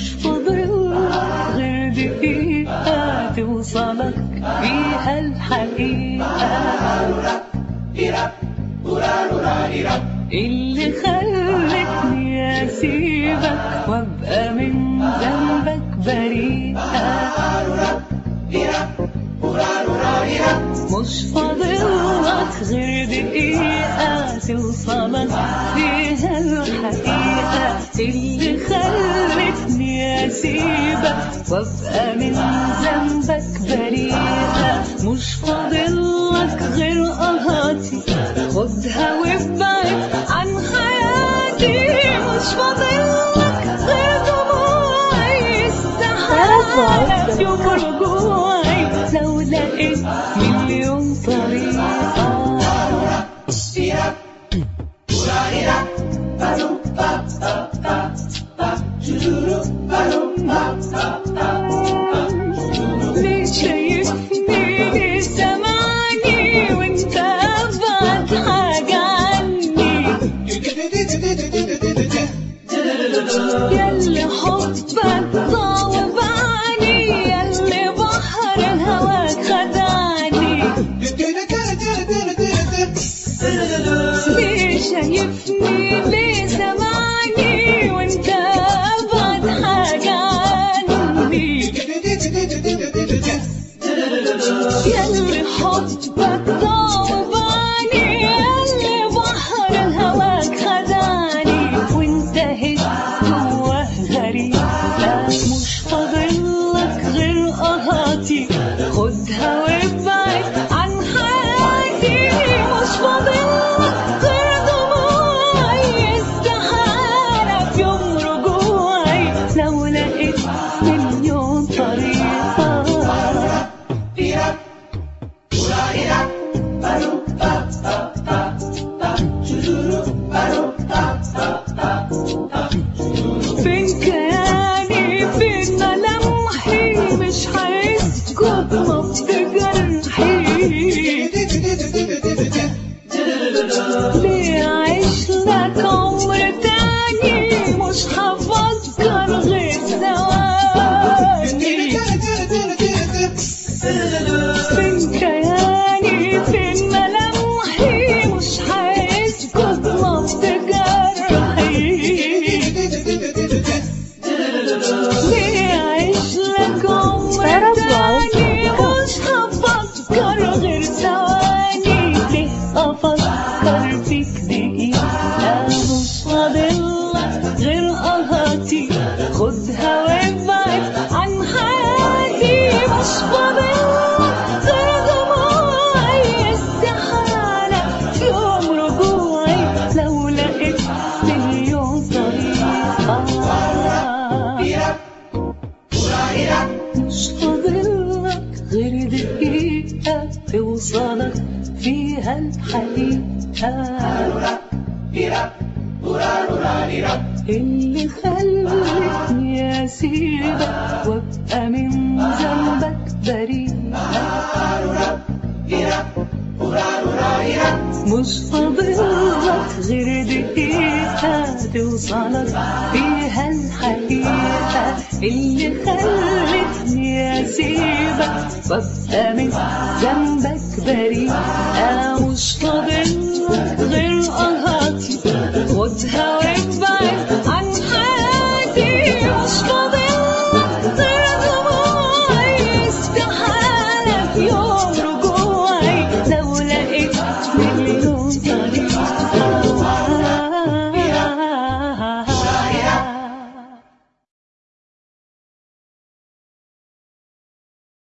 مش فاضل غير دقيقة توصلك فيها الحقيقة اللي خلتني اسيبك وابقى من ذنبك بريئة مش فاضلك غير دقيقة توصلك فيها الحقيقة اللي خلتني اسيبك وابقى من ذنبك بريئة مش فاضلك غير قهاتي خدها وابعد عن حياتي مش فاضلك غير دموعي استحالة في يوم رجوعي لو لقيت مليون طريقة ليه شايفني ليه سامعني وانت ابعد حاجة عني ياللي حبك صعب عني ياللي بحر هواك خدعني ليه شايفني ليه سامعني وانت ابعد حاجة عني ياللي حبك صعب عني ياللي بحر هواك خدعني وانتهيت جواه غريب لا مش فاضلك غير قهاتي خدها وابعد عن حياتي مش فاضلك غير دموعي استحالة في يوم رجوعي لو لقيت مليون طريقة فين كياني فين ملامحي مش هيسكت نبض جرحي ليه أعيش لك عمر تاني مش هفكر غير ثواني فين كياني فين ملامحي مش هيسكت نبض جرحي ليه أعيش لك عمر تاني مش هفكر غير ثواني ليه أفكر فيك دقيقة مش فاضلك غير قهاتي خدها وابعد عن حياتي مش فاضلك غير دموعي استحالة في يوم رجوعي لو لقيت مليون طريقة مش فاضلك غير دقيقة توصلك فيها الحقيقة اللي خلتني اسيبك وابقى من ذنبك بريئة مش فاضلك غير دقيقة توصلك فيها الحقيقة اللي خلتني اسيبك وابقى من ذنبك بريئة مش فاضلك